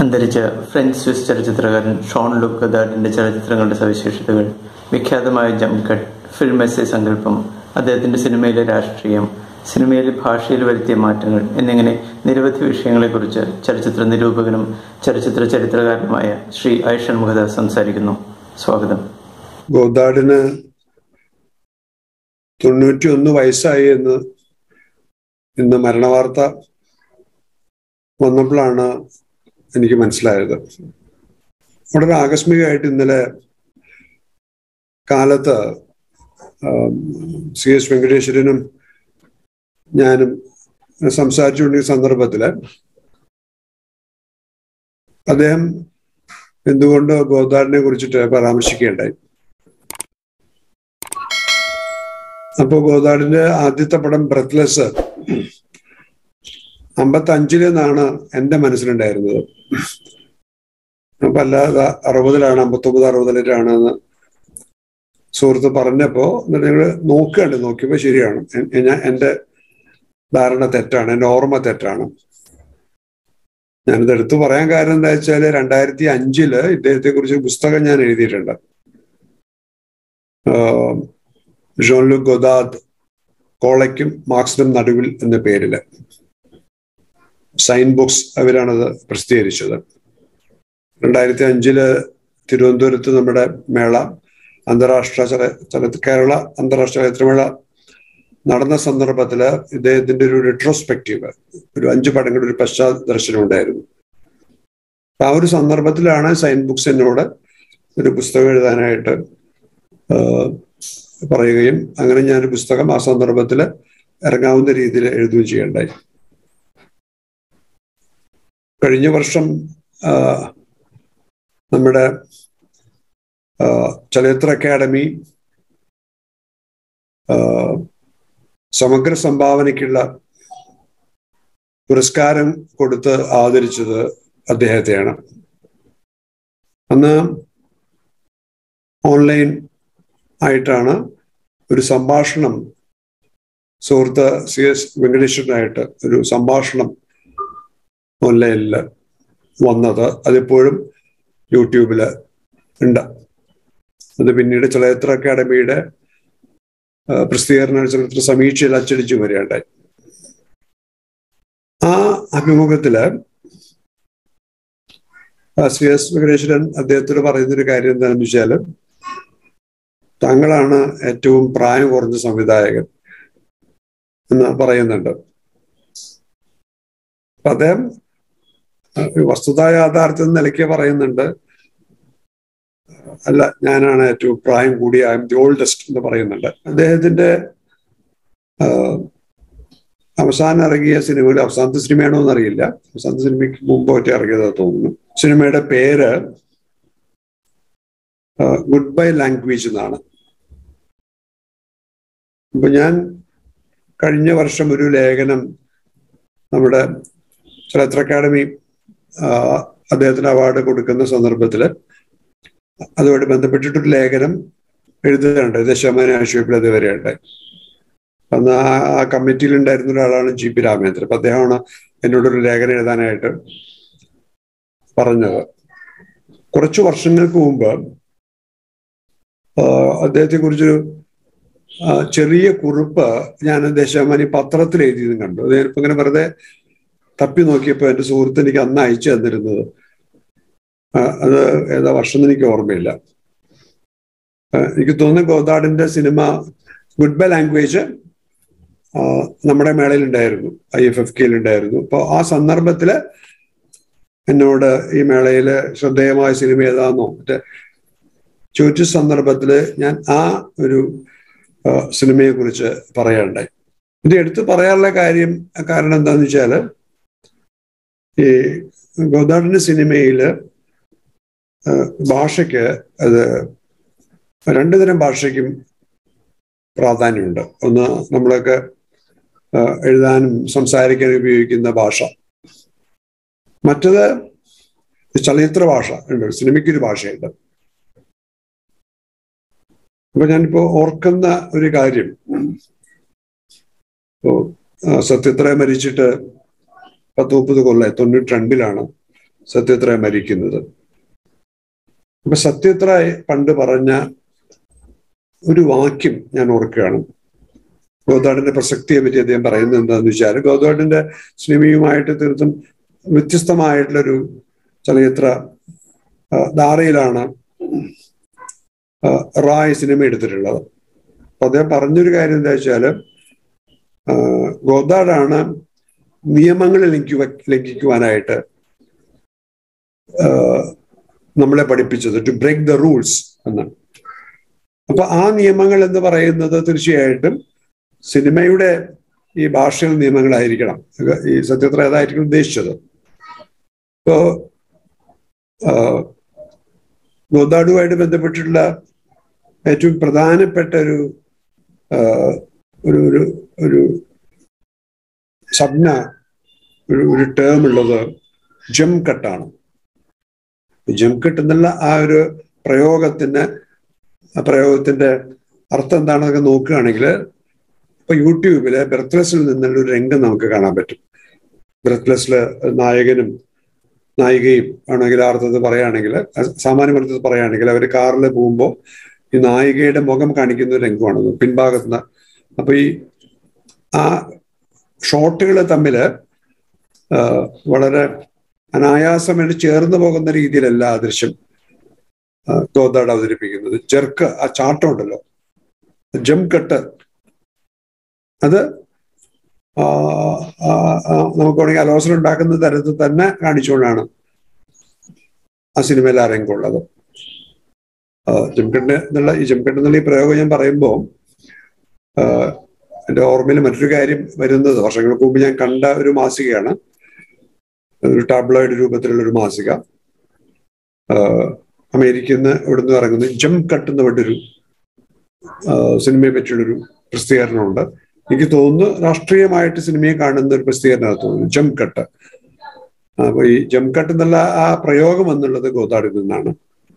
അന്തരിച്ച French Swiss ചലച്ചിത്രകാരൻ Jean Luc ഗദാർഡിന്റെ ചലച്ചിത്രങ്ങളുടെ സവിശേഷതകൾ വിഖ്യാതമായ ജംപ് കട്ട് ഫിൽം എസ്സേ സങ്കല്പം അദ്ദേഹത്തിന്റെ സിനിമയിലെ രാഷ്ട്രീയം സിനിമയിലെ ഭാഷയിൽ വരുത്തിയ മാറ്റങ്ങൾ എന്നിങ്ങനെ നിരവധി വിഷയങ്ങളെക്കുറിച്ച് ചലച്ചിത്ര നിരൂപകനും ചലച്ചിത്ര ചരിത്രകാരനുമായ ശ്രീ ഐ ഷൺമുഖദാസ് സംസാരിക്കുന്നു സ്വാഗതം ഗോദാഡിന് തൊണ്ണൂറ്റി ഒന്ന് വയസ്സായി എന്ന് ഇന്ന് മരണവാർത്ത വന്നപ്പോഴാണ് എനിക്ക് മനസ്സിലായത് വളരെ ആകസ്മികമായിട്ട് ഇന്നലെ കാലത്ത് സി എസ് വെങ്കടേശ്വരനും ഞാനും സംസാരിച്ചുകൊണ്ടിരിക്കുന്ന സന്ദർഭത്തില് അദ്ദേഹം എന്തുകൊണ്ട് ഗോദാടിനെ കുറിച്ചിട്ട് പരാമർശിക്കുകയുണ്ടായി അപ്പോ ഗോദാടിന്റെ ആദ്യത്തെ പടം ബ്രത്ത്ലെസ് അമ്പത്തി അഞ്ചിലെന്നാണ് എന്റെ മനസ്സിലുണ്ടായിരുന്നത് അപ്പൊ അല്ലാതെ അറുപതിലാണ് അമ്പത്തൊമ്പത് അറുപതിലാണ് എന്ന് സുഹൃത്ത് പറഞ്ഞപ്പോ ഞങ്ങൾ നോക്കുകയാണ് നോക്കിയപ്പോ ശരിയാണ് ഞാൻ എന്റെ ധാരണ തെറ്റാണ് എന്റെ ഓർമ്മ തെറ്റാണ് ഞാനിത് എടുത്തു പറയാൻ കാരണം എന്താ വെച്ചാല് രണ്ടായിരത്തി അഞ്ചില് ഇദ്ദേഹത്തെ കുറിച്ച് പുസ്തകം ഞാൻ എഴുതിയിട്ടുണ്ട് ജോൺലു ഗൊദാദ് കോളയ്ക്കും മാർക്സിനും നടുവിൽ എന്ന പേരില് സൈൻ ബുക്സ് അവരാണത് പ്രസിദ്ധീകരിച്ചത് രണ്ടായിരത്തി അഞ്ചില് തിരുവനന്തപുരത്ത് നമ്മുടെ മേള അന്താരാഷ്ട്ര ചല ചല കേരള അന്താരാഷ്ട്ര ചലച്ചിത്രമേള നടന്ന സന്ദർഭത്തില് ഇദ്ദേഹത്തിന്റെ ഒരു റിട്രോസ്പെക്റ്റീവ് ഒരു അഞ്ച് പടങ്ങളുടെ ഒരു പശ്ചാത്തലം ഉണ്ടായിരുന്നു ആ ഒരു സന്ദർഭത്തിലാണ് സൈൻ ബുക്സ് എന്നോട് ഒരു പുസ്തകം എഴുതാനായിട്ട് പറയുകയും അങ്ങനെ ഞാൻ പുസ്തകം ആ സന്ദർഭത്തിൽ ഇറങ്ങാവുന്ന രീതിയിൽ എഴുതുകയും ചെയ്യണ്ടായി കഴിഞ്ഞ വർഷം നമ്മുടെ ചലച്ചിത്ര അക്കാദമി സമഗ്ര സംഭാവനയ്ക്കുള്ള പുരസ്കാരം കൊടുത്ത് ആദരിച്ചത് അദ്ദേഹത്തെയാണ് അന്ന് ഓൺലൈൻ ആയിട്ടാണ് ഒരു സംഭാഷണം സുഹൃത്ത് സി എസ് വെങ്കടേശ്വരനായിട്ട് ഒരു സംഭാഷണം ഓൺലൈനിൽ വന്നത് അതിപ്പോഴും യൂട്യൂബിൽ ഉണ്ട് അത് പിന്നീട് ചലച്ചിത്ര അക്കാദമിയുടെ പ്രസിദ്ധീകരണ ചലച്ചിത്ര സമീക്ഷയിൽ അച്ചടിച്ചു വരികയുണ്ടായി ആ അഭിമുഖത്തില് സി എസ് വെങ്കടേശ്വരൻ അദ്ദേഹത്തോട് പറയുന്നൊരു കാര്യം എന്താണെന്ന് വെച്ചാൽ താങ്കളാണ് ഏറ്റവും പ്രായം കുറഞ്ഞ സംവിധായകൻ എന്ന് പറയുന്നുണ്ട് അദ്ദേഹം വസ്തുതാ യാഥാർത്ഥ്യം നിലയ്ക്ക് പറയുന്നുണ്ട് അല്ല ഞാനാണ് ഏറ്റവും പ്രായം കൂടിയ ഐ എം ദി ഓൾഡസ്റ്റ് എന്ന് പറയുന്നുണ്ട് അദ്ദേഹത്തിന്റെ അവസാനം ഇറങ്ങിയ സിനിമയിൽ അവസാനത്തെ സിനിമയാണോ എന്നറിയില്ല അവസാനത്തെ സിനിമയ്ക്ക് മുമ്പ് ഒറ്റ ഇറങ്ങിയതാ തോന്നുന്നു സിനിമയുടെ പേര് ഗുഡ് ബൈ ലാംഗ്വേജ് എന്നാണ് അപ്പൊ ഞാൻ കഴിഞ്ഞ വർഷം ഒരു ലേഖനം നമ്മുടെ ചലച്ചിത്ര അക്കാദമി അദ്ദേഹത്തിന് അവാർഡ് കൊടുക്കുന്ന സന്ദർഭത്തിൽ അതുമായിട്ട് ബന്ധപ്പെട്ടിട്ടൊരു ലേഖനം എഴുതുകയുണ്ട് ദശമാന ആശുപത്രി അതുവരെ ഉണ്ടായി അന്ന് ആ ആ കമ്മിറ്റിയിൽ ഉണ്ടായിരുന്ന ഒരാളാണ് ജി പി രാമേന്ദ്രൻ അപ്പൊ അദ്ദേഹമാണ് എന്നോടൊരു ലേഖനം എഴുതാനായിട്ട് പറഞ്ഞത് കുറച്ചു വർഷങ്ങൾക്ക് മുമ്പ് അദ്ദേഹത്തെ കുറിച്ചൊരു ചെറിയ കുറിപ്പ് ഞാൻ ദേശാമാനി പത്രത്തിൽ എഴുതിയതും കണ്ടു അത് ഞാനിപ്പോ ഇങ്ങനെ വെറുതെ തപ്പി നോക്കിയപ്പോൾ എൻ്റെ സുഹൃത്ത് എനിക്ക് അന്ന് അയച്ചു തന്നിരുന്നത് അത് ഏതാ വർഷം എനിക്ക് ഓർമ്മയില്ല എനിക്ക് തോന്നുന്നു ഗോദാടിന്റെ സിനിമ ഗുഡ് ബൈ ലാംഗ്വേജ് നമ്മുടെ മേളയിൽ ഉണ്ടായിരുന്നു ഐ എഫ് എഫ് കെയിൽ ഉണ്ടായിരുന്നു അപ്പോൾ ആ സന്ദർഭത്തില് എന്നോട് ഈ മേളയില് ശ്രദ്ധേയമായ സിനിമ ഏതാന്നോ മറ്റേ ചോദിച്ച സന്ദർഭത്തില് ഞാൻ ആ ഒരു സിനിമയെ കുറിച്ച് പറയാനുണ്ടായി ഇത് എടുത്തു പറയാനുള്ള കാര്യം കാരണം എന്താന്ന് വെച്ചാല് ഈ ഗോദാടിന്റെ സിനിമയില് ഭാഷയ്ക്ക് അത് രണ്ടു തരം ഭാഷയ്ക്കും പ്രാധാന്യമുണ്ട് ഒന്ന് നമ്മളൊക്കെ എഴുതാനും സംസാരിക്കാനും ഉപയോഗിക്കുന്ന ഭാഷ മറ്റത് ചലച്ചിത്ര ഭാഷ ഉണ്ട് സിനിമയ്ക്കൊരു ഭാഷയുണ്ട് അപ്പൊ ഞാനിപ്പോ ഓർക്കുന്ന ഒരു കാര്യം ഇപ്പോ സത്യത്ര മരിച്ചിട്ട് പത്ത് മുപ്പത് കൊല്ലം തൊണ്ണൂറ്റി രണ്ടിലാണ് സത്യത്ര മരിക്കുന്നത് അപ്പൊ സത്യത്ര പണ്ട് പറഞ്ഞ ഒരു വാക്യം ഞാൻ ഓർക്കുകയാണ് ഗോദാടിന്റെ പ്രസക്തിയെ പറ്റി അദ്ദേഹം പറയുന്നത് എന്താണെന്ന് വെച്ചാൽ ഗോദാടിന്റെ സിനിമയുമായിട്ട് തീർത്തും വ്യത്യസ്തമായിട്ടുള്ളൊരു ചലച്ചിത്ര ധാരയിലാണ് റായ് സിനിമ എടുത്തിട്ടുള്ളത് അപ്പൊ അദ്ദേഹം പറഞ്ഞൊരു കാര്യം എന്താ വെച്ചാല് ഗോദാടാണ് നിയമങ്ങൾ ലംഘിക്കുക ലംഘിക്കുവാനായിട്ട് നമ്മളെ പഠിപ്പിച്ചത് ടു ബ്രേക്ക് ദ റൂൾസ് എന്നാണ് അപ്പൊ ആ നിയമങ്ങൾ എന്ന് പറയുന്നത് തീർച്ചയായിട്ടും സിനിമയുടെ ഈ ഭാഷയിൽ നിയമങ്ങളായിരിക്കണം ഈ സത്യത്ര ഏതായിരിക്കും ഉദ്ദേശിച്ചത് ഇപ്പോ ഗോദാടുമായിട്ട് ബന്ധപ്പെട്ടിട്ടുള്ള ഏറ്റവും പ്രധാനപ്പെട്ട ഒരു ഒരു ഒരു ഒരു സംജ്ഞ ഒരു ഒരു ടേം ഉള്ളത് ജം കട്ടാണ് ജം കട്ട് എന്നുള്ള ആ ഒരു പ്രയോഗത്തിന് ആ പ്രയോഗത്തിന്റെ അർത്ഥം എന്താണെന്നൊക്കെ നോക്കുകയാണെങ്കിൽ ഇപ്പൊ യൂട്യൂബില് ബ്രത്ത്ലെസ്സിൽ നിന്നുള്ള ഒരു രംഗം നമുക്ക് കാണാൻ പറ്റും ബ്രത്ത്ലെസ്സില് നായകനും നായികയും ആണെങ്കിൽ ആ അർത്ഥത്തിൽ പറയുകയാണെങ്കിൽ സാമാന്യ അർത്ഥത്തിൽ പറയുകയാണെങ്കിൽ അവർ കാറിൽ പോകുമ്പോൾ ഈ നായികയുടെ മുഖം കാണിക്കുന്ന ഒരു രംഗമാണ് പിൻഭാഗത്ത് അപ്പൊ ഈ ആ ഷോട്ടുകൾ തമ്മിൽ വളരെ അനായാസമായിട്ട് ചേർന്ന് പോകുന്ന രീതിയിലല്ല ആ ദൃശ്യം ഗോദാട് അവതരിപ്പിക്കുന്നത് ചെർക്ക് ആ ചാട്ടം ഉണ്ടല്ലോ ജം കട്ട് അത് നമുക്ക് വേണമെങ്കിൽ അലോസരം ഉണ്ടാക്കുന്ന തരത്തിൽ തന്നെ കാണിച്ചുകൊണ്ടാണ് ആ സിനിമയിൽ ആ രംഗമുള്ളത് ജംകണ്ട് എന്നുള്ള ഈ ജംകണ്ട് എന്നുള്ള ഈ പ്രയോഗം ഞാൻ പറയുമ്പോൾ എൻ്റെ ഓർമ്മയിൽ മറ്റൊരു കാര്യം വരുന്നത് വർഷങ്ങൾക്ക് മുമ്പ് ഞാൻ കണ്ട ഒരു മാസികയാണ് ഒരു ടാബ്ലോയിഡ് രൂപത്തിലുള്ള ഒരു മാസിക അമേരിക്കയിൽ നിന്ന് ഇവിടുന്ന് ഇറങ്ങുന്ന ജം കട്ട് എന്ന് പറഞ്ഞൊരു സിനിമയെ പറ്റിയുള്ളൊരു പ്രസിദ്ധീകരണമുണ്ട് എനിക്ക് തോന്നുന്നു രാഷ്ട്രീയമായിട്ട് സിനിമയെ കാണുന്ന ഒരു പ്രസിദ്ധീകരണം തോന്നുന്നു ജം കട്ട് അപ്പൊ ഈ ജം കട്ട് എന്നുള്ള ആ പ്രയോഗം എന്നുള്ളത് ഗോതാടിൽ നിന്നാണ്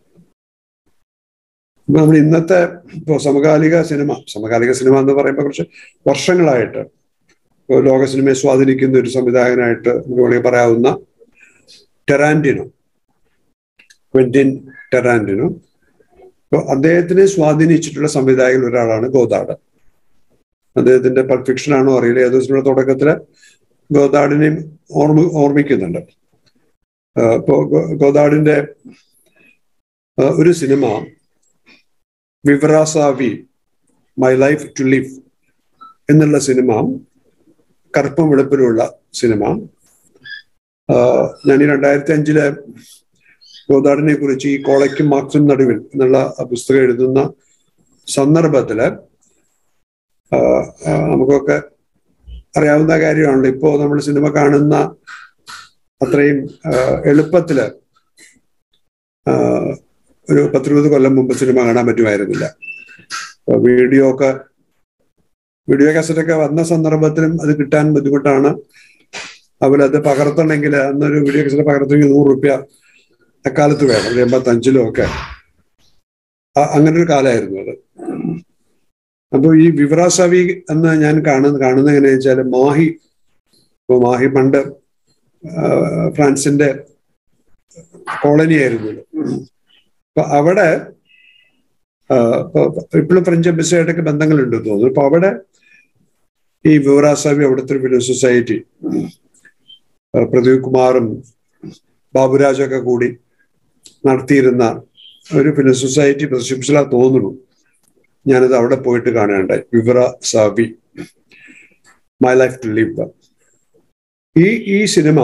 ഇപ്പൊ നമ്മൾ ഇന്നത്തെ ഇപ്പോ സമകാലിക സിനിമ സമകാലിക സിനിമ എന്ന് പറയുമ്പോൾ കുറച്ച് വർഷങ്ങളായിട്ട് ഇപ്പോൾ ലോക സിനിമയെ സ്വാധീനിക്കുന്ന ഒരു സംവിധായകനായിട്ട് നമുക്ക് വേണമെങ്കിൽ പറയാവുന്ന ടെറാൻറ്റിനോ ക്വന്റിൻ ടെറാൻറ്റിനോ അപ്പോൾ അദ്ദേഹത്തിനെ സ്വാധീനിച്ചിട്ടുള്ള സംവിധായകൻ ഒരാളാണ് ഗോദാട് അദ്ദേഹത്തിന്റെ പെർഫെക്ഷൻ ആണോ അറിയില്ല ഏതോ സിനിമ തുടക്കത്തില് ഗോദാടിനെയും ഓർമ്മ ഓർമ്മിക്കുന്നുണ്ട് ഇപ്പോ ഗോദാടിന്റെ ഒരു സിനിമ വിവറാസാവി മൈ ലൈഫ് ടു ലിവ് എന്നുള്ള സിനിമ കറുപ്പും വെളുപ്പിലുള്ള സിനിമ ഞാൻ ഈ രണ്ടായിരത്തി അഞ്ചിലെ ഗോദാടിനെ കുറിച്ച് ഈ കോളയ്ക്കും മാർക്സും നടുവിൽ എന്നുള്ള പുസ്തകം എഴുതുന്ന സന്ദർഭത്തില് നമുക്കൊക്കെ അറിയാവുന്ന കാര്യമാണല്ലോ ഇപ്പോ നമ്മൾ സിനിമ കാണുന്ന അത്രയും എളുപ്പത്തില് ഒരു പത്തിരുപത് കൊല്ലം മുമ്പ് സിനിമ കാണാൻ പറ്റുമായിരുന്നില്ല വീഡിയോ ഒക്കെ വീഡിയോ കാസറ്റൊക്കെ വന്ന സന്ദർഭത്തിലും അത് കിട്ടാൻ ബുദ്ധിമുട്ടാണ് അവരത് പകർത്തണമെങ്കിൽ അന്നൊരു വീഡിയോ കാസറ്റ് പകർത്തണമെങ്കിൽ നൂറ് റുപ്യ അക്കാലത്ത് വേണം ഒരു എൺപത്തഞ്ചിലും ഒക്കെ അങ്ങനെ ഒരു കാലമായിരുന്നു അത് അപ്പോൾ ഈ വിവറാസവി എന്ന് ഞാൻ കാണുന്ന കാണുന്നത് എങ്ങനെയാ വെച്ചാൽ മാഹി ഇപ്പോൾ മാഹി പണ്ട് ഫ്രാൻസിന്റെ കോളനി ആയിരുന്നല്ലോ അപ്പൊ അവിടെ ഇപ്പോഴും ഫ്രഞ്ച് എംബസിയായിട്ടൊക്കെ ബന്ധങ്ങളുണ്ട് തോന്നുന്നു അപ്പൊ അവിടെ ഈ വിവറാസവി അവിടുത്തെ ഒരു ഫിലിം സൊസൈറ്റി പ്രദീപ് കുമാറും ബാബുരാജൊക്കെ കൂടി നടത്തിയിരുന്ന ഒരു ഫിലിം സൊസൈറ്റി പ്രദർശിപ്പിച്ചാ തോന്നുന്നു ഞാനത് അവിടെ പോയിട്ട് കാണാണ്ടായി വിവറ സാവി മൈ ലൈഫ് ടു ലിവ് ഈ ഈ സിനിമ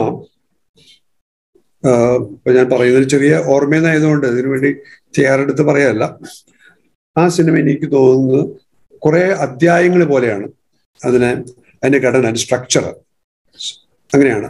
ഇപ്പൊ ഞാൻ പറയുന്നത് ചെറിയ ഓർമ്മയെന്നായതുകൊണ്ട് ഇതിനു വേണ്ടി തയ്യാറെടുത്ത് പറയല്ല ആ സിനിമ എനിക്ക് തോന്നുന്നത് കുറെ അധ്യായങ്ങൾ പോലെയാണ് അതിനെ അതിന്റെ ഘടന അതിന്റെ സ്ട്രക്ചർ അങ്ങനെയാണ്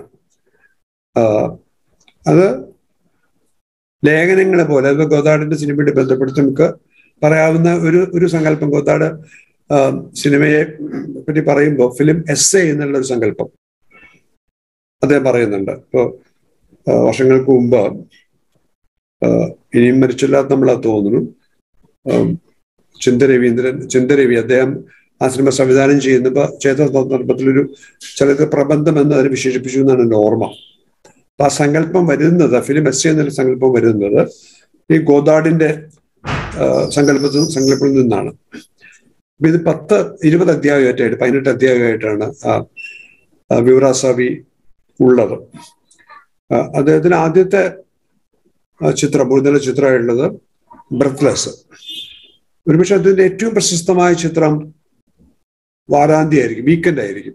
അത് ലേഖനങ്ങളെ പോലെ അത് ഗോദാടിന്റെ സിനിമയുടെ ബന്ധപ്പെടുത്തി നമുക്ക് പറയാവുന്ന ഒരു ഒരു സങ്കല്പം ഗോദാട് സിനിമയെ പറ്റി പറയുമ്പോൾ ഫിലിം എസ് എ എന്നുള്ള ഒരു സങ്കല്പം അദ്ദേഹം പറയുന്നുണ്ട് ഇപ്പോൾ വർഷങ്ങൾക്ക് മുമ്പ് ഇനിയും മരിച്ചില്ലാത്ത നമ്മളാ തോന്നുന്നു ചിന്തരവീന്ദ്രൻ ചിന്തരവി അദ്ദേഹം ആ സിനിമ സംവിധാനം ചെയ്യുന്നപ്പോൾ ചെയ്ത സന്ദർഭത്തിലൊരു ചിലത് പ്രബന്ധം എന്ന് അതിനെ വിശേഷിപ്പിച്ചു എന്നാണ് എൻ്റെ ഓർമ്മ അപ്പൊ ആ സങ്കല്പം വരുന്നത് ഫിലിം എസ് എന്നൊരു സങ്കല്പം വരുന്നത് ഈ ഗോദാഡിന്റെ സങ്കല്പത്തിൽ സങ്കല്പത്തിൽ നിന്നാണ് അപ്പൊ ഇത് പത്ത് ഇരുപത് അധ്യായമായിട്ടായിട്ട് പതിനെട്ട് അധ്യായമായിട്ടാണ് ആ വിവരാസവി ഉള്ളത് അദ്ദേഹത്തിന് ആദ്യത്തെ ചിത്രം മുഴുതല ചിത്രമായിട്ടുള്ളത് ബ്രത്ത്ലെസ് ഒരുപക്ഷെ അതിന്റെ ഏറ്റവും പ്രശസ്തമായ ചിത്രം വാരാന്തി ആയിരിക്കും വീക്കെൻഡ് ആയിരിക്കും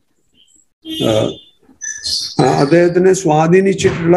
അദ്ദേഹത്തിനെ സ്വാധീനിച്ചിട്ടുള്ള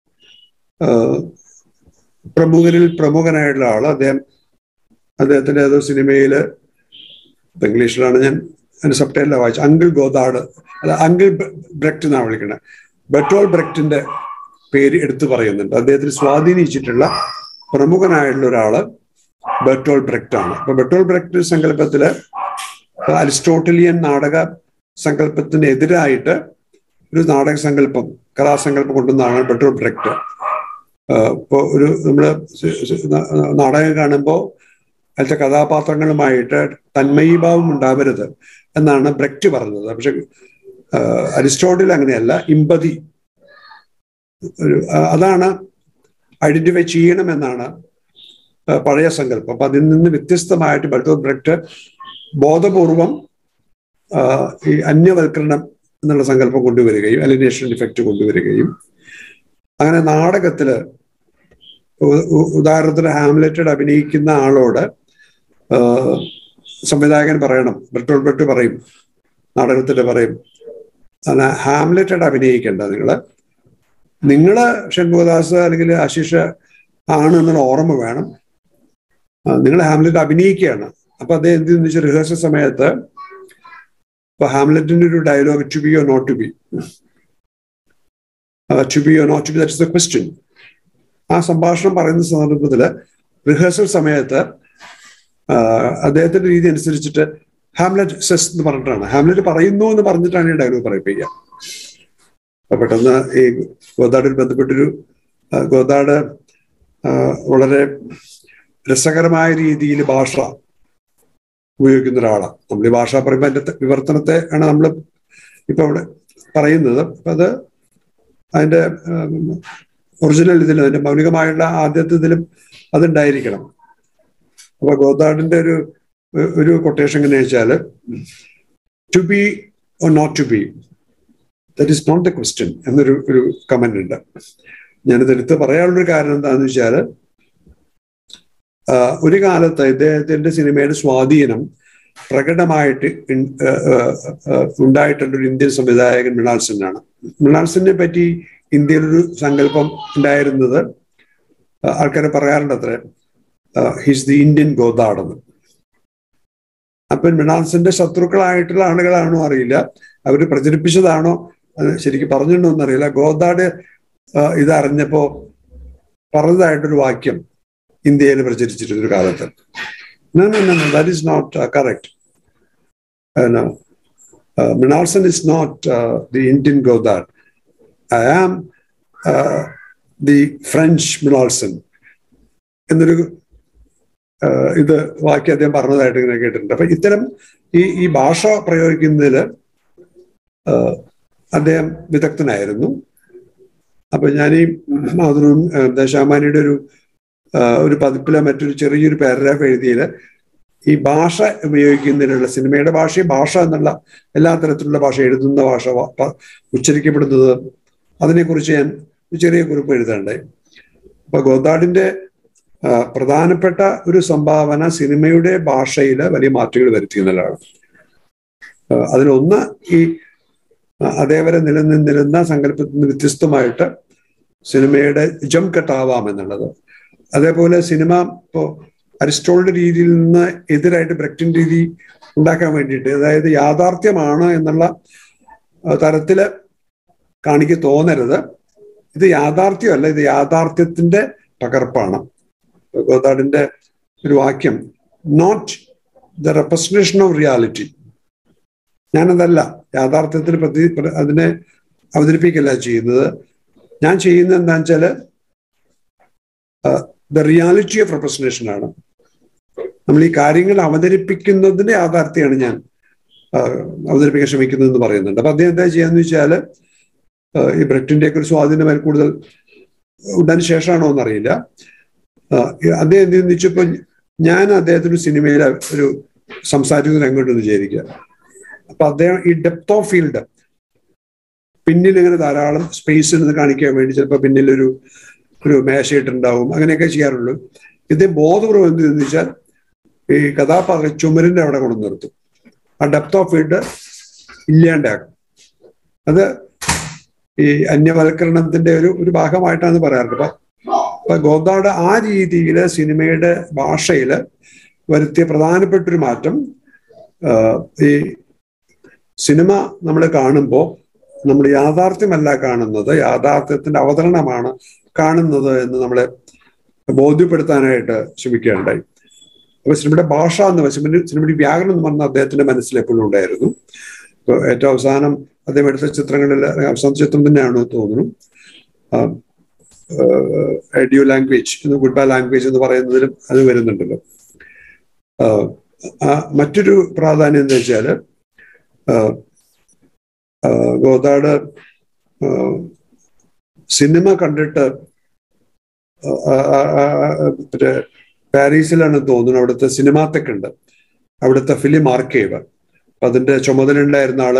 പ്രമുഖരിൽ പ്രമുഖനായിട്ടുള്ള ആള് അദ്ദേഹം അദ്ദേഹത്തിന്റെ ഏതോ സിനിമയില് ഇംഗ്ലീഷിലാണ് ഞാൻ അതിന്റെ സബ്ടൈറ്റിലാണ് വായിച്ചത് അങ്കിൾ ഗോദാഡ് അല്ല അങ്കിൾ ബ്രെക്റ്റ് എന്നാണ് വിളിക്കുന്നത് ബെറ്റോൾ ബ്രെക്റ്റിന്റെ പേര് എടുത്തു പറയുന്നുണ്ട് അദ്ദേഹത്തിന് സ്വാധീനിച്ചിട്ടുള്ള പ്രമുഖനായിട്ടുള്ള ഒരാള് ബെർട്ടോൾ ബ്രെക്റ്റ് ആണ് അപ്പൊ ബെർട്ടോൾ ബ്രെക്റ്റ് സങ്കല്പത്തില് അരിസ്റ്റോട്ടലിയൻ നാടക സങ്കല്പത്തിന് എതിരായിട്ട് ഒരു നാടക സങ്കല്പം കഥാസങ്കല്പം കൊണ്ടുവന്നാണ് ബെർട്ടോൾ ബ്രെക്റ്റ് ഇപ്പോൾ ഒരു നമ്മള് നാടകം കാണുമ്പോൾ അതിലത്തെ കഥാപാത്രങ്ങളുമായിട്ട് തന്മയീഭാവം ഉണ്ടാവരുത് എന്നാണ് ബ്രെക്റ്റ് പറഞ്ഞത് പക്ഷെ അരിസ്റ്റോട്ടിൽ അങ്ങനെയല്ല ഇമ്പതി ഒരു അതാണ് ഐഡന്റിഫൈ ചെയ്യണമെന്നാണ് പഴയ സങ്കല്പം അപ്പൊ അതിൽ നിന്ന് വ്യത്യസ്തമായിട്ട് ബർട്ടോൾ ബ്രെക്റ്റ് ബോധപൂർവം ഈ അന്യവൽക്കരണം എന്നുള്ള സങ്കല്പം കൊണ്ടുവരികയും അലിനേഷൻ ഡിഫക്റ്റ് കൊണ്ടുവരികയും അങ്ങനെ നാടകത്തില് ഉദാഹരണത്തിന് ഹാംലെറ്റഡ് അഭിനയിക്കുന്ന ആളോട് സംവിധായകൻ പറയണം ബർട്ടോൾ ബ്രെക്റ്റ് പറയും നാടകത്തിൽ പറയും ഹാംലെറ്റഡ് അഭിനയിക്കേണ്ട നിങ്ങള് നിങ്ങള് ഷൺമുഖദാസ് അല്ലെങ്കിൽ ആശിഷ് ആണ് എന്നുള്ള ഓർമ്മ വേണം നിങ്ങൾ ഹാംലെറ്റ് അഭിനയിക്കുകയാണ് അപ്പൊ അദ്ദേഹം എന്ത് വെച്ചാൽ റിഹേഴ്സൽ സമയത്ത് ഇപ്പൊ ഹാംലെറ്റിന്റെ ഒരു dialogue to be or not to be to be or not to be that is the question ആ സംഭാഷണം പറയുന്ന സന്ദർഭത്തില് റിഹേഴ്സൽ സമയത്ത് അദ്ദേഹത്തിന്റെ രീതി അനുസരിച്ചിട്ട് ഹാംലെറ്റ് സെസ് എന്ന് പറഞ്ഞിട്ടാണ് ഹാംലെറ്റ് പറയുന്നു എന്ന് പറഞ്ഞിട്ടാണ് ഈ ഡയലോഗ് പറയിപ്പിക്കുക അപ്പൊ പെട്ടെന്ന് ഈ ഗോദാഡിൽ ബന്ധപ്പെട്ടൊരു ഗോദാഡ് വളരെ രസകരമായ രീതിയിൽ ഭാഷ ഉപയോഗിക്കുന്ന ഒരാളാണ് നമ്മൾ ഈ ഭാഷ പറയുമ്പോൾ അതിന്റെ വിവർത്തനത്തെ ആണ് നമ്മൾ ഇപ്പൊ അവിടെ പറയുന്നത് അപ്പൊ അത് അതിന്റെ ഒറിജിനൽ ഇതിലും അതിന്റെ മൗലികമായുള്ള ആദ്യത്തെ ഇതിലും അതുണ്ടായിരിക്കണം അപ്പൊ ഗോദാഡിന്റെ ഒരു ഒരു കൊട്ടേഷൻ എങ്ങനെ വെച്ചാൽ to be or not to be that is not the question എന്നൊരു ഒരു കമന്റ് ഉണ്ട് ഞാനിത് എടുത്ത് പറയാനുള്ളൊരു കാരണം എന്താണെന്ന് വെച്ചാൽ ഒരു കാലത്ത് ഇദ്ദേഹത്തിന്റെ സിനിമയുടെ സ്വാധീനം പ്രകടമായിട്ട് ഉണ്ടായിട്ടുള്ള ഒരു ഇന്ത്യൻ സംവിധായകൻ മൃണാൾ സെന്നാണ് മൃണാൾ സെന്നിനെ പറ്റി ഇന്ത്യയിലൊരു സങ്കല്പം ഉണ്ടായിരുന്നത് ആൾക്കാരെ പറയാറുണ്ട് അത്ര ഹിസ് ദി ഇന്ത്യൻ ഗോദാടെന്ന് അപ്പൊ മൃണാൾ സെന്റെ ശത്രുക്കളായിട്ടുള്ള ആളുകളാണോ അറിയില്ല അവർ പ്രചരിപ്പിച്ചതാണോ അത് ശരിക്കും പറഞ്ഞിട്ടുണ്ടോ എന്നറിയില്ല ഗോദാഡ് ഇതറിഞ്ഞപ്പോ പറഞ്ഞതായിട്ടൊരു വാക്യം ഇന്ത്യയിൽ പ്രചരിച്ചിരുന്ന ഒരു കാലത്ത് that is not correct Mrinal Sen is not the Indian Godard I am the French Mrinal Sen എന്നൊരു ഇത് വാക്യം അദ്ദേഹം പറഞ്ഞതായിട്ട് ഇങ്ങനെ കേട്ടിട്ടുണ്ട് അപ്പൊ ഇത്തരം ഈ ഈ ഭാഷ പ്രയോഗിക്കുന്നതിൽ അദ്ദേഹം വിദഗ്ധനായിരുന്നു അപ്പൊ ഞാൻ ഈ മാതൃവും ദേശാമാനിയുടെ ഒരു ഒരു പതിപ്പിലെ മറ്റൊരു ചെറിയൊരു പാരഗ്രാഫ് എഴുതിയത് ഈ ഭാഷ ഉപയോഗിക്കുന്നതിനുള്ള സിനിമയുടെ ഭാഷയും ഭാഷ എന്നുള്ള എല്ലാ തരത്തിലുള്ള ഭാഷ എഴുതുന്ന ഭാഷ ഉച്ചരിക്കപ്പെടുന്നത് അതിനെക്കുറിച്ച് ഞാൻ ഒരു ചെറിയ കുറിപ്പ് എഴുതാണ്ടായി അപ്പൊ ഗോദാഡിന്റെ പ്രധാനപ്പെട്ട ഒരു സംഭാവന സിനിമയുടെ ഭാഷയിൽ വലിയ മാറ്റങ്ങൾ വരുത്തി എന്നുള്ളതാണ് അതിലൊന്ന് ഈ അതേവരെ നിലനിന്നിരുന്ന സങ്കല്പത്തിൽ നിന്ന് വ്യത്യസ്തമായിട്ട് സിനിമയുടെ ജം കട്ടാവാം എന്നുള്ളത് അതേപോലെ സിനിമ ഇപ്പോ അരിസ്റ്റോളിന്റെ രീതിയിൽ നിന്ന് എതിരായിട്ട് ബ്രെക്റ്റിൻ രീതി ഉണ്ടാക്കാൻ വേണ്ടിയിട്ട് അതായത് യാഥാർത്ഥ്യമാണ് എന്നുള്ള തരത്തില് കാണിക്ക് തോന്നരുത് ഇത് യാഥാർത്ഥ്യമല്ല ഇത് യാഥാർത്ഥ്യത്തിന്റെ പകർപ്പാണ് ഗോദാഡിന്റെ ഒരു വാക്യം not the representation of reality ഞാനതല്ല യാഥാർത്ഥ്യത്തിന് പ്രതി അതിനെ അവതരിപ്പിക്കല്ല ചെയ്യുന്നത് ഞാൻ ചെയ്യുന്നത് എന്താ വെച്ചാല് ദ റിയാലിറ്റി ഓഫ് റെപ്രസെന്റേഷൻ ആണ് നമ്മൾ ഈ കാര്യങ്ങൾ അവതരിപ്പിക്കുന്നതിന്റെ യാഥാർത്ഥ്യമാണ് ഞാൻ അവതരിപ്പിക്കാൻ ശ്രമിക്കുന്നതെന്ന് പറയുന്നുണ്ട് അപ്പൊ അദ്ദേഹം എന്താ ചെയ്യാന്ന് വെച്ചാല് ഈ ബ്രെറ്റിന്റെ ഒരു സ്വാധീനം അതിൽ കൂടുതൽ ഉടൻ ശേഷമാണോ എന്നറിയില്ല അദ്ദേഹം എന്ത് ചിന്തിച്ചപ്പോ ഞാൻ അദ്ദേഹത്തിന് സിനിമയിലെ ഒരു സംസാരിക്കുന്ന രംഗമുണ്ടെന്ന് വിചാരിക്കുക അപ്പൊ അദ്ദേഹം ഈ ഡെപ്ത് ഓഫ് ഫീൽഡ് പിന്നിൽ ഇങ്ങനെ ധാരാളം സ്പേസ് എന്ന് കാണിക്കാൻ വേണ്ടി ചിലപ്പോൾ പിന്നിൽ ഒരു ഒരു മേശയിട്ടുണ്ടാവും അങ്ങനെയൊക്കെ ചെയ്യാറുള്ളൂ ഇദ്ദേഹം ബോധപൂർവ്വം എന്ത് ചിന്തിച്ചാൽ ഈ കഥാപാത്രം ചുമരിന്റെ അവിടെ കൊണ്ടു നിർത്തും ആ ഡെപ്ത് ഓഫ് ഫീൽഡ് ഇല്ലാണ്ടാക്കും അത് ഈ അന്യവൽക്കരണത്തിന്റെ ഒരു ഒരു ഭാഗമായിട്ടാണ് പറയാറുണ്ട് അപ്പൊ അപ്പൊ ഗോദാട് ആ രീതിയിൽ സിനിമയുടെ ഭാഷയിൽ വരുത്തിയ പ്രധാനപ്പെട്ട ഒരു മാറ്റം ഈ സിനിമ നമ്മൾ കാണുമ്പോൾ നമ്മൾ യാഥാർത്ഥ്യമല്ല കാണുന്നത് യാഥാർത്ഥ്യത്തിന്റെ അവതരണമാണ് കാണുന്നത് എന്ന് നമ്മളെ ബോധ്യപ്പെടുത്താനായിട്ട് ശ്രമിക്കുകയുണ്ടായി അപ്പൊ സിനിമയുടെ ഭാഷ എന്ന് സിനിമ സിനിമയുടെ വ്യാകരണം എന്ന് പറഞ്ഞ അദ്ദേഹത്തിന്റെ മനസ്സിൽ എപ്പോഴും ഉണ്ടായിരുന്നു ഏറ്റവും അവസാനം അദ്ദേഹം എടുത്ത ചിത്രങ്ങളിൽ അവസാന ചിത്രം തന്നെയാണ് തോന്നുന്നു എഡിയോ ലാംഗ്വേജ് എന്ന് ഗുഡ് ബൈ ലാംഗ്വേജ് എന്ന് പറയുന്നതിലും അത് വരുന്നുണ്ടല്ലോ മറ്റൊരു പ്രാധാന്യം എന്താ വെച്ചാല് ഗോദാട് സിനിമ കണ്ടിട്ട് മറ്റേ പാരീസിലാണ് തോന്നുന്നു അവിടുത്തെ സിനിമാത്തൊക്കെ ഉണ്ട് അവിടുത്തെ ഫിലിം ആർക്കൈവ് അതിന്റെ ചുമതല ഉണ്ടായിരുന്ന ആള്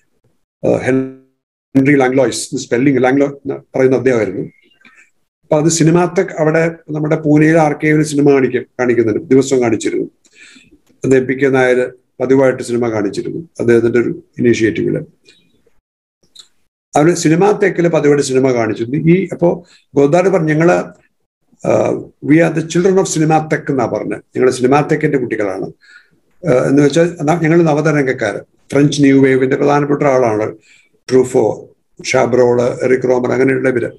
ഹെൻറി ലാംഗ്ലോയ്സ് സ്പെല്ലിംഗ് ലാംഗ്ലോ പറയുന്ന അദ്ദേഹമായിരുന്നു അപ്പൊ അത് സിനിമാത്തെക് അവിടെ നമ്മുടെ പൂനെയിലെ ആർക്കൈവിൽ സിനിമ കാണിക്കും കാണിക്കുന്നുണ്ട് ദിവസവും കാണിച്ചിരുന്നു അദ്ദേഹം പി കെ നായർ പതിവായിട്ട് സിനിമ കാണിച്ചിരുന്നു അദ്ദേഹത്തിന്റെ ഒരു ഇനീഷ്യേറ്റീവില് അവര് സിനിമാത്തേക്കില് പതിവായിട്ട് സിനിമ കാണിച്ചിരുന്നു ഈ അപ്പോ ഗോദാട് പറഞ്ഞു ഞങ്ങള് we are the children of സിനിമാത്തെക്ക് എന്നാ പറഞ്ഞത് ഞങ്ങൾ സിനിമാത്തെക്കിന്റെ കുട്ടികളാണ് എന്ന് വെച്ചാൽ ഞങ്ങൾ നവതരംഗക്കാര് ഫ്രഞ്ച് ന്യൂ വേവിന്റെ പ്രധാനപ്പെട്ട ആളാണ് ട്രൂഫോ ഷാബ്രോള് എറിക് റോമർ അങ്ങനെയുള്ളവര്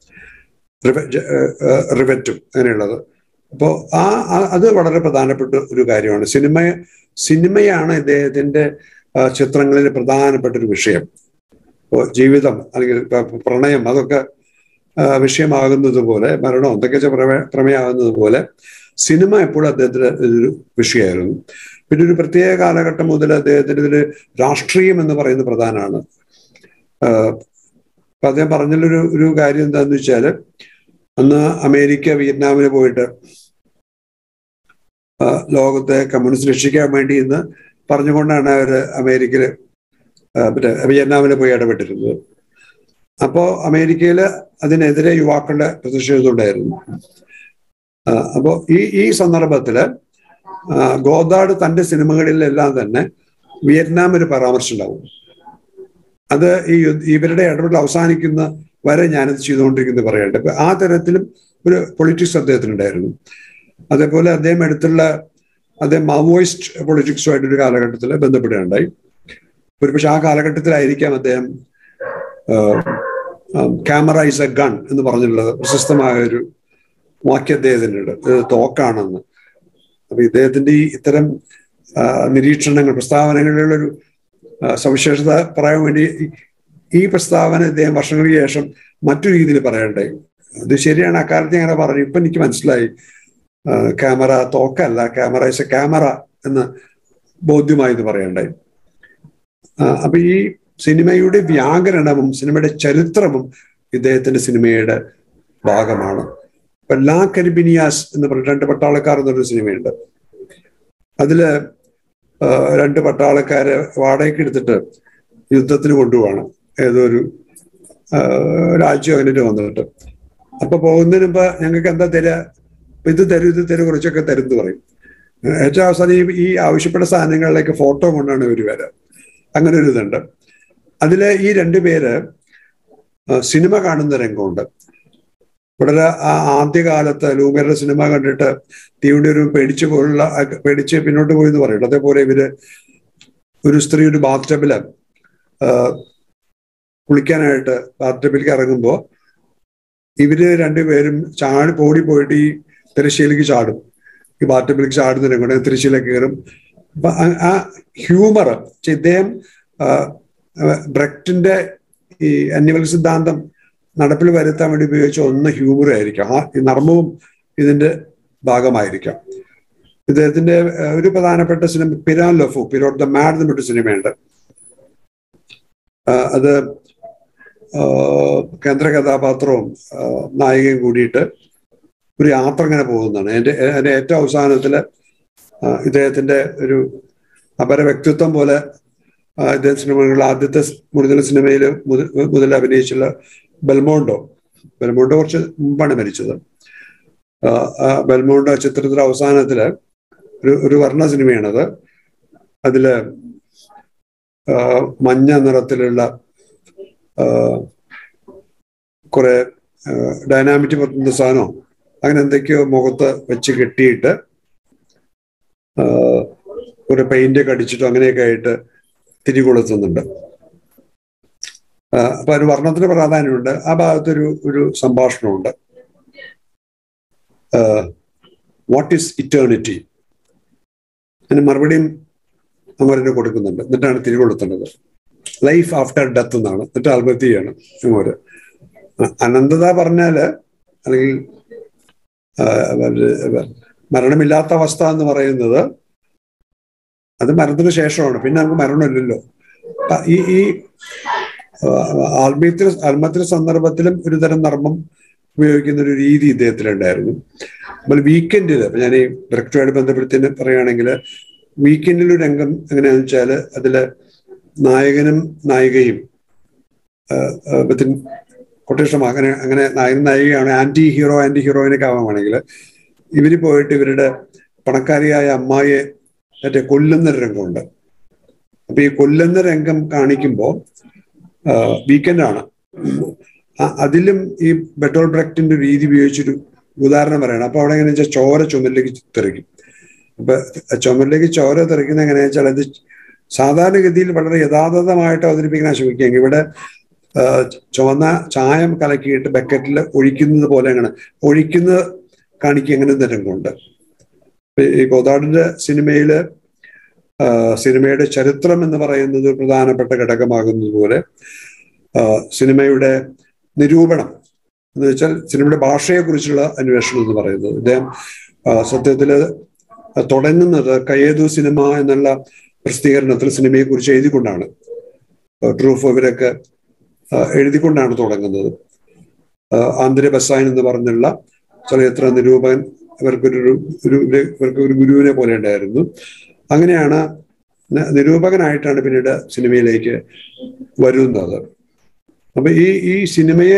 റിവറ്റും അങ്ങനെയുള്ളത് അപ്പോൾ ആ അത് വളരെ പ്രധാനപ്പെട്ട ഒരു കാര്യമാണ് സിനിമ സിനിമയാണ് ഇദ്ദേഹത്തിന്റെ ചിത്രങ്ങളിൽ പ്രധാനപ്പെട്ട ഒരു വിഷയം ഇപ്പോൾ ജീവിതം അല്ലെങ്കിൽ പ്രണയം അതൊക്കെ വിഷയമാകുന്നത് പോലെ മരണം എന്തൊക്കെ പ്രമേയമാകുന്നത് പോലെ സിനിമ എപ്പോഴും അദ്ദേഹത്തിന് ഒരു വിഷയമായിരുന്നു പിന്നെ ഒരു പ്രത്യേക കാലഘട്ടം മുതൽ അദ്ദേഹത്തിന് ഇതിൽ രാഷ്ട്രീയം എന്ന് പറയുന്നത് പ്രധാനമാണ് അപ്പൊ അദ്ദേഹം പറഞ്ഞതിലൊരു ഒരു കാര്യം എന്താണെന്ന് വെച്ചാൽ അന്ന് അമേരിക്ക വിയറ്റ്നാമിന് പോയിട്ട് ലോകത്തെ കമ്മ്യൂണിസ്റ്റ് രക്ഷിക്കാൻ വേണ്ടി ഇന്ന് പറഞ്ഞുകൊണ്ടാണ് അവർ അമേരിക്കയിൽ മറ്റേ വിയറ്റ്നാമിൽ പോയി ഇടപെട്ടിരുന്നത് അപ്പോൾ അമേരിക്കയിൽ അതിനെതിരെ യുവാക്കളുടെ പ്രതിഷേധമുണ്ടായിരുന്നു അപ്പോൾ ഈ ഈ സന്ദർഭത്തില് ഗോദാട് തന്റെ സിനിമകളിലെല്ലാം തന്നെ വിയറ്റ്നാം ഒരു പരാമർശം ഉണ്ടാവും അത് ഈ ഇവരുടെ ഇടപെടൽ അവസാനിക്കുന്ന വരെ ഞാനത് ചെയ്തുകൊണ്ടിരിക്കുന്നത് പറയട്ടെ അപ്പൊ ആ തരത്തിലും ഒരു പൊളിറ്റിക്സ് അദ്ദേഹത്തിനുണ്ടായിരുന്നു അതേപോലെ അദ്ദേഹം എടുത്തുള്ള അദ്ദേഹം മാവോയിസ്റ്റ് പൊളിറ്റിക്സുമായിട്ട് ഒരു കാലഘട്ടത്തിൽ ബന്ധപ്പെടുകയുണ്ടായി ഒരുപക്ഷെ ആ കാലഘട്ടത്തിലായിരിക്കാം അദ്ദേഹം ക്യാമറ ഇസ് എ ഗൺ എന്ന് പറഞ്ഞിട്ടുള്ളത് പ്രശസ്തമായ ഒരു വാക്യം അദ്ദേഹത്തിനുണ്ട് ഇത് തോക്കാണെന്ന് അപ്പൊ ഇദ്ദേഹത്തിന്റെ ഈ ഇത്തരം നിരീക്ഷണങ്ങൾ പ്രസ്താവനകളിലുള്ള ഒരു സവിശേഷത പറയാൻ വേണ്ടി ഈ പ്രസ്താവന ഇദ്ദേഹം വർഷങ്ങൾക്ക് ശേഷം മറ്റു രീതിയിൽ പറയണ്ടായി അത് ശരിയാണ് അക്കാലത്ത് അങ്ങനെ പറഞ്ഞു ഇപ്പൊ എനിക്ക് മനസ്സിലായി ക്യാമറ തോക്കല്ല ക്യാമറ ഇസ് എ ക്യാമറ എന്ന് ബോധ്യമായി എന്ന് പറയണ്ടായി അപ്പൊ ഈ സിനിമയുടെ വ്യാകരണവും സിനിമയുടെ ചരിത്രവും ഇദ്ദേഹത്തിന്റെ സിനിമയുടെ ഭാഗമാണ് ഇപ്പൊ ലാ കരിബിനിയാസ് എന്ന് പറഞ്ഞ രണ്ട് പട്ടാളക്കാർ എന്നൊരു സിനിമയുണ്ട് അതില് രണ്ട് പട്ടാളക്കാരെ വാടകയ്ക്ക് എടുത്തിട്ട് യുദ്ധത്തിന് കൊണ്ടുപോവാണ് ഏതോ ഒരു രാജ്യം അങ്ങനെ വന്നിട്ട് അപ്പൊ പോകുന്നതിന് മുമ്പ് ഞങ്ങൾക്ക് എന്താ തരിക ഇത് തരും ഇത് തരും കുറച്ചൊക്കെ തരും എന്ന് പറയും ഏറ്റവും അവസാനം ഈ ഈ ആവശ്യപ്പെട്ട സാധനങ്ങളിലേക്ക് ഫോട്ടോ കൊണ്ടാണ് ഇവർ വരിക അങ്ങനെ ഒരു ഇതുണ്ട് അതില് ഈ രണ്ടു പേര് സിനിമ കാണുന്ന രംഗമുണ്ട് വളരെ ആദ്യകാലത്ത് ലൂമിയറുടെ സിനിമ കണ്ടിട്ട് തീവണ്ടി ഒരു പേടിച്ച് പോലുള്ള പേടിച്ച് പിന്നോട്ട് പോയി എന്ന് പറയുള്ളൂ അതേപോലെ ഇവര് ഒരു സ്ത്രീ ഒരു ബാത്ത് ടബില് കുളിക്കാനായിട്ട് ബാത്ത് ടബിലേക്ക് ഇറങ്ങുമ്പോൾ ഇവര് രണ്ടുപേരും ചാടി പോടി പോയിട്ട് ഈ തിരശ്ശീലേക്ക് ചാടും ഈ ബാത്ത് ടബിലേക്ക് ചാടുന്ന രംഗം തിരശ്ശീലേക്ക് കയറും അപ്പൊ ആ ഹ്യൂമർ ഇദ്ദേഹം ബ്രെക്റ്റിന്റെ ഈ അന്യവൽ സിദ്ധാന്തം നടപ്പിൽ വരുത്താൻ വേണ്ടി ഉപയോഗിച്ച ഒന്ന് ഹ്യൂമർ ആയിരിക്കാം ആ ഈ നർമ്മവും ഇതിന്റെ ഭാഗമായിരിക്കാം ഇദ്ദേഹത്തിന്റെ ഒരു പ്രധാനപ്പെട്ട സിനിമ പിരാൻ ലഫു പിരോട്ട് ദ മാഡ് എന്ന് പറഞ്ഞ സിനിമയുണ്ട് അത് കേന്ദ്ര കഥാപാത്രവും നായികയും കൂടിയിട്ട് ഒരു യാത്ര ഇങ്ങനെ പോകുന്നതാണ് എൻ്റെ എൻ്റെ ഏറ്റവും അവസാനത്തിൽ ഇദ്ദേഹത്തിന്റെ ഒരു അപര വ്യക്തിത്വം പോലെ ഇദ്ദേഹം സിനിമകളിൽ ആദ്യത്തെ മുതൽ സിനിമയിൽ മുതൽ അഭിനയിച്ചുള്ള ബെൽമോണ്ടോ ബെൽമോണ്ടോ കുറച്ച് മുമ്പാണ് മരിച്ചത് ബെൽമോണ്ടോ ചിത്രത്തിന്റെ അവസാനത്തില് ഒരു ഒരു വർണ്ണ സിനിമയാണത് അതില് മഞ്ഞ നിറത്തിലുള്ള കുറെ ഡൈനാമിറ്റി പറ്റുന്ന സാധനമോ അങ്ങനെ എന്തൊക്കെയോ മുഖത്ത് വെച്ച് കെട്ടിയിട്ട് ഒരു പെയിന്റ് ഒക്കെ അടിച്ചിട്ടോ അങ്ങനെയൊക്കെ ആയിട്ട് തിരികൊളുത്തുന്നുണ്ട് അപ്പൊ ഒരു വർണ്ണത്തിന് പ്രാധാന്യമുണ്ട് ആ ഭാഗത്തൊരു ഒരു സംഭാഷണമുണ്ട് വാട്ട് ഈസ് ഇറ്റേണിറ്റി അതിന് മറുപടിയും അമരന് കൊടുക്കുന്നുണ്ട് എന്നിട്ടാണ് തിരികൊളുത്തുന്നത് ലൈഫ് ആഫ്റ്റർ ഡെത്ത് എന്നാണ് എന്നിട്ട് ആത്മഹത്യ ചെയ്യാണ് അമര് അനന്തത പറഞ്ഞാല് അല്ലെങ്കിൽ മരണമില്ലാത്ത അവസ്ഥ എന്ന് പറയുന്നത് അത് മരണത്തിന് ശേഷമാണ് പിന്നെ നമുക്ക് മരണമില്ലല്ലോ ഈ ഈ ആത്മീയത്തിന് ആത്മഹത്യ സന്ദർഭത്തിലും ഒരു തരം നർമ്മം ഉപയോഗിക്കുന്ന ഒരു രീതി ഇദ്ദേഹത്തിലുണ്ടായിരുന്നു നമ്മൾ വീക്കെൻഡിൽ ഞാൻ ഈ ഡയറക്ടറുമായിട്ട് ബന്ധപ്പെടുത്തി പറയുകയാണെങ്കിൽ വീക്കെൻഡിൽ ഒരു രംഗം എങ്ങനെയാണെന്ന് വെച്ചാൽ അതില് നായകനും നായികയും വിത്തിൻ കൊട്ടേഷൻ അങ്ങനെ അങ്ങനെ നായകൻ നായികയാണ് ആന്റി ഹീറോ ആന്റി ഹീറോയിനൊക്കെ ആവാണെങ്കിൽ ഇവര് പോയിട്ട് ഇവരുടെ പണക്കാരിയായ അമ്മായിയെ മറ്റേ കൊല്ലുന്ന രംഗമുണ്ട് അപ്പൊ ഈ കൊല്ലുന്ന രംഗം കാണിക്കുമ്പോൾ വീക്കെൻഡാണ് അതിലും ഈ ബെറ്റോൾ ബ്രക്റ്റിന്റെ രീതി ഉപയോഗിച്ചൊരു ഉദാഹരണം പറയണം അപ്പൊ അവിടെ എങ്ങനെയാ വെച്ചാൽ ചോര ചുമലിലേക്ക് തെറിക്കും അപ്പൊ ചുമലിലേക്ക് ചോര തെറിക്കുന്ന എങ്ങനെയാ വെച്ചാൽ അത് സാധാരണഗതിയിൽ വളരെ യഥാർത്ഥമായിട്ട് അവതരിപ്പിക്കാൻ ശ്രമിക്കുകയെങ്കിൽ ഇവിടെ ചുവന്ന ചായം കലക്കിയിട്ട് ബക്കറ്റിൽ ഒഴിക്കുന്നത് പോലെ അങ്ങനെ ഒഴിക്കുന്നത് കാണിക്കുക അങ്ങനെ രംഗമുണ്ട് ഈ കോതാടിന്റെ സിനിമയില് സിനിമയുടെ ചരിത്രം എന്ന് പറയുന്നത് പ്രധാനപ്പെട്ട ഘടകമാകുന്നത് പോലെ സിനിമയുടെ നിരൂപണം എന്ന് വെച്ചാൽ സിനിമയുടെ ഭാഷയെക്കുറിച്ചുള്ള അന്വേഷണം എന്ന് പറയുന്നത് ഇദ്ദേഹം സത്യത്തില് തുടങ്ങുന്നത് കയേതു സിനിമ എന്നുള്ള പ്രസിദ്ധീകരണത്തിൽ സിനിമയെ കുറിച്ച് എഴുതിക്കൊണ്ടാണ് ട്രൂഫ് ഇവരൊക്കെ എഴുതിക്കൊണ്ടാണ് തുടങ്ങുന്നത് ആന്തര്യ ബസായൻ എന്ന് പറഞ്ഞുള്ള ചലച്ചിത്ര നിരൂപകൻ ഇവർക്കൊരു ഒരു ഇവർക്ക് ഒരു ഗുരുവിനെ പോലെ ഉണ്ടായിരുന്നു അങ്ങനെയാണ് നിരൂപകനായിട്ടാണ് പിന്നീട് സിനിമയിലേക്ക് വരുന്നത് അപ്പൊ ഈ ഈ സിനിമയെ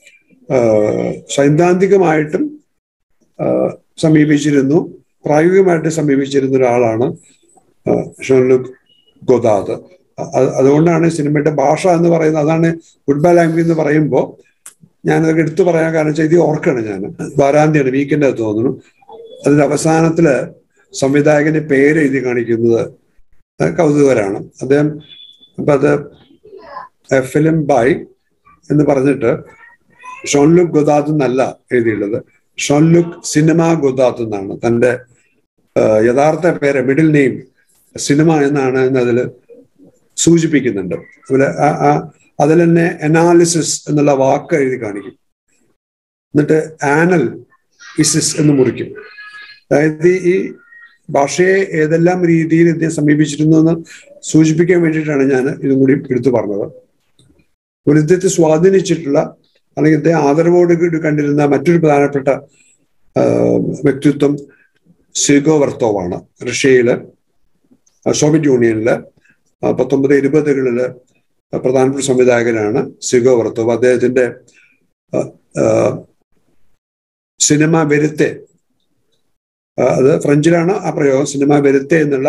സൈദ്ധാന്തികമായിട്ടും സമീപിച്ചിരുന്നു പ്രായോഗികമായിട്ട് സമീപിച്ചിരുന്ന ഒരാളാണ് ഷോൺലുക് ഗോദാദ് അതുകൊണ്ടാണ് സിനിമയുടെ ഭാഷ എന്ന് പറയുന്നത് അതാണ് ഗുഡ് ബൈ ലാംഗ്വേജ് എന്ന് പറയുമ്പോൾ ഞാനതൊക്കെ എടുത്തു പറയാൻ കാരണം വെച്ചാൽ ഇത് ഓർക്കണം ഞാൻ വാരാന്തിയാണ് വീക്കെൻഡ് അത് തോന്നുന്നു അതിന്റെ അവസാനത്തില് സംവിധായകന്റെ പേര് എഴുതി കാണിക്കുന്നത് കൗതുകരാണ് അദ്ദേഹം അപ്പൊ അത് ഫിലിം ബൈ എന്ന് പറഞ്ഞിട്ട് ഷോൺലുക് ഗുദാത്ത് എന്നല്ല എഴുതിയുള്ളത് ഷോൺലുക് സിനിമ ഗുദാത്ത് എന്നാണ് തന്റെ യഥാർത്ഥ പേര് മിഡിൽ നെയിം സിനിമ എന്നാണ് എന്നതിൽ സൂചിപ്പിക്കുന്നുണ്ട് അതുപോലെ അതിൽ തന്നെ അനാലിസിസ് എന്നുള്ള വാക്ക് എഴുതി കാണിക്കും എന്നിട്ട് ആനൽ ഇസിസ് എന്ന് മുറിക്കും അതായത് ഈ ഭാഷയെ ഏതെല്ലാം രീതിയിൽ ഇദ്ദേഹം സമീപിച്ചിരുന്നു എന്ന് സൂചിപ്പിക്കാൻ വേണ്ടിയിട്ടാണ് ഞാൻ ഇതും കൂടി എടുത്തു പറഞ്ഞത് ഒരു ഇദ്ദേഹത്തെ സ്വാധീനിച്ചിട്ടുള്ള അല്ലെങ്കിൽ ഇദ്ദേഹം ആദരവോട് കണ്ടിരുന്ന മറ്റൊരു പ്രധാനപ്പെട്ട വ്യക്തിത്വം സിഗോ വർത്തോവാണ് റഷ്യയില് സോവിയറ്റ് യൂണിയനില് പത്തൊമ്പത് ഇരുപതുകളില് പ്രധാനപ്പെട്ട സംവിധായകനാണ് സിഗോ വർത്തോവ് അദ്ദേഹത്തിന്റെ സിനിമ വെരുത്തെ അത് ഫ്രഞ്ചിലാണ് ആ പ്രയോഗം സിനിമ വെരുത്തെ എന്നുള്ള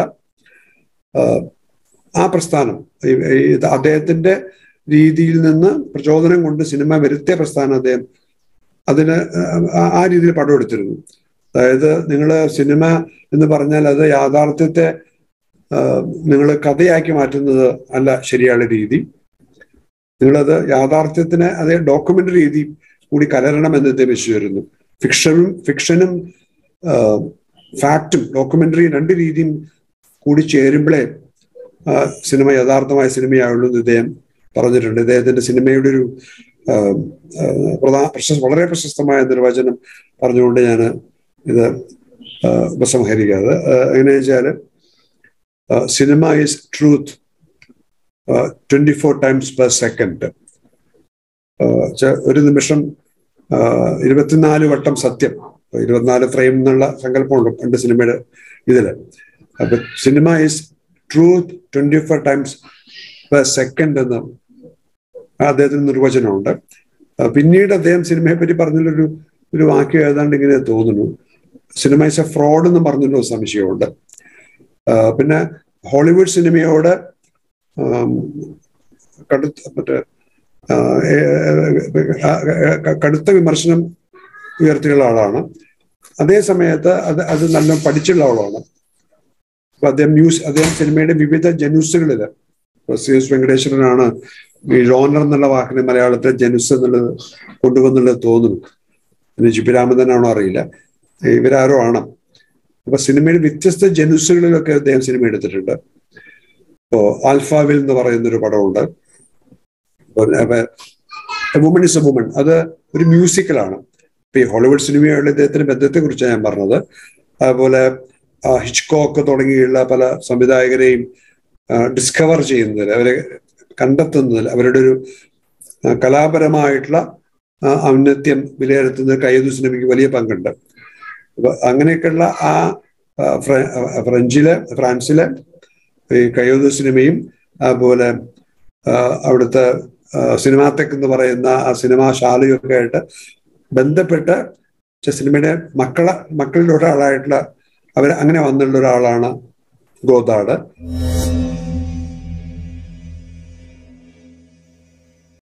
ആ പ്രസ്ഥാനം അദ്ദേഹത്തിന്റെ രീതിയിൽ നിന്ന് പ്രചോദനം കൊണ്ട് സിനിമ വെരുത്തെ പ്രസ്ഥാനം അദ്ദേഹം അതിന് ആ രീതിയിൽ പടം എടുത്തിരുന്നു അതായത് നിങ്ങൾ സിനിമ എന്ന് പറഞ്ഞാൽ അത് യാഥാർത്ഥ്യത്തെ നിങ്ങൾ കഥയാക്കി മാറ്റുന്നത് അല്ല ശരിയായ രീതി നിങ്ങളത് യാഥാർത്ഥ്യത്തിന് അതേ ഡോക്യുമെന്ററി രീതി കൂടി കലരണം എന്ന് ഇദ്ദേഹം വിശ്വസിച്ചിരുന്നു ഫിക്ഷനും ഫിക്ഷനും ഫാക്റ്റും ഡോക്യുമെന്ററി രണ്ട് രീതിയും കൂടി ചേരുമ്പോഴേ സിനിമ യഥാർത്ഥമായ സിനിമയാവുള്ളൂ എന്ന് ഇദ്ദേഹം പറഞ്ഞിട്ടുണ്ട് ഇദ്ദേഹത്തിന്റെ സിനിമയുടെ ഒരു പ്രധാന പ്രശസ്ത വളരെ പ്രശസ്തമായ നിർവചനം പറഞ്ഞുകൊണ്ട് ഞാൻ ഇത് ഉപസംഹരിക്കാതെ എങ്ങനെയാ വെച്ചാൽ cinema is truth twenty four times per second ഒരു നിമിഷം ഇരുപത്തിനാല് വട്ടം സത്യം ഇരുപത്തിനാല് ഫ്രെയിം എന്നുള്ള സങ്കല്പമുണ്ട് പണ്ട് സിനിമയുടെ ഇതില് അപ്പൊ cinema is truth twenty four times per second എന്ന് അദ്ദേഹത്തിന് നിർവചനമുണ്ട് പിന്നീട് അദ്ദേഹം സിനിമയെ പറ്റി പറഞ്ഞൊരു ഒരു വാക്യം ഏതാണ്ട് ഇങ്ങനെ തോന്നുന്നു സിനിമ ഇസ് എ ഫ്രോഡ് എന്ന് പറഞ്ഞൊരു സംശയമുണ്ട് പിന്നെ ഹോളിവുഡ് സിനിമയോട് കടുത്ത മറ്റേ കടുത്ത വിമർശനം ഉയർത്തിയുള്ള ആളാണ് അതേ സമയത്ത് അത് അത് നല്ല പഠിച്ചുള്ള ആളാണ് അപ്പൊ അദ്ദേഹം മ്യൂസ് അദ്ദേഹം സിനിമയുടെ വിവിധ ജനുസുകളിൽ സി എസ് വെങ്കടേശ്വരനാണ് ഈ ജോണർ എന്നുള്ള വാക്കിന് മലയാളത്തിൽ ജനുസ് എന്നുള്ളത് കൊണ്ടുവന്നുള്ളത് തോന്നുന്നു പിന്നെ ജിപിരാമന്ദനാണോ അറിയില്ല ഇവരാരോ ആണ് അപ്പൊ സിനിമയുടെ വ്യത്യസ്ത ജനുസുകളിലൊക്കെ അദ്ദേഹം സിനിമ എടുത്തിട്ടുണ്ട് ഇപ്പോ ആൽഫാവിൽ എന്ന് പറയുന്ന ഒരു പടമുണ്ട് വുമൺ ഇസ് എ വുമൺ അത് ഒരു മ്യൂസിക്കലാണ് ഇപ്പൊ ഈ ഹോളിവുഡ് സിനിമയുള്ള ഇദ്ദേഹത്തിന്റെ ബന്ധത്തെ കുറിച്ചാണ് ഞാൻ പറഞ്ഞത് അതുപോലെ ഹിച്ച്കോക്ക് തുടങ്ങിയുള്ള പല സംവിധായകരെയും ഡിസ്കവർ ചെയ്യുന്നതിൽ അവരെ കണ്ടെത്തുന്നതിൽ അവരുടെ ഒരു കലാപരമായിട്ടുള്ള ഔന്നത്യം വിലയിരുത്തുന്ന കയ്യതു സിനിമയ്ക്ക് വലിയ പങ്കുണ്ട് അപ്പൊ അങ്ങനെയൊക്കെയുള്ള ആ ഫ്രഞ്ചിലെ ഫ്രാൻസിലെ ഈ കയ്യോതു സിനിമയും അതുപോലെ അവിടുത്തെ സിനിമാടെക് എന്ന് പറയുന്ന ആ സിനിമാ ശാലയൊക്കെ ആയിട്ട് ബന്ധപ്പെട്ട് സിനിമയുടെ മക്കളെ മക്കളിൽ ഒരാളായിട്ടുള്ള അവർ അങ്ങനെ വന്നുള്ള ഒരാളാണ് ഗോതാട്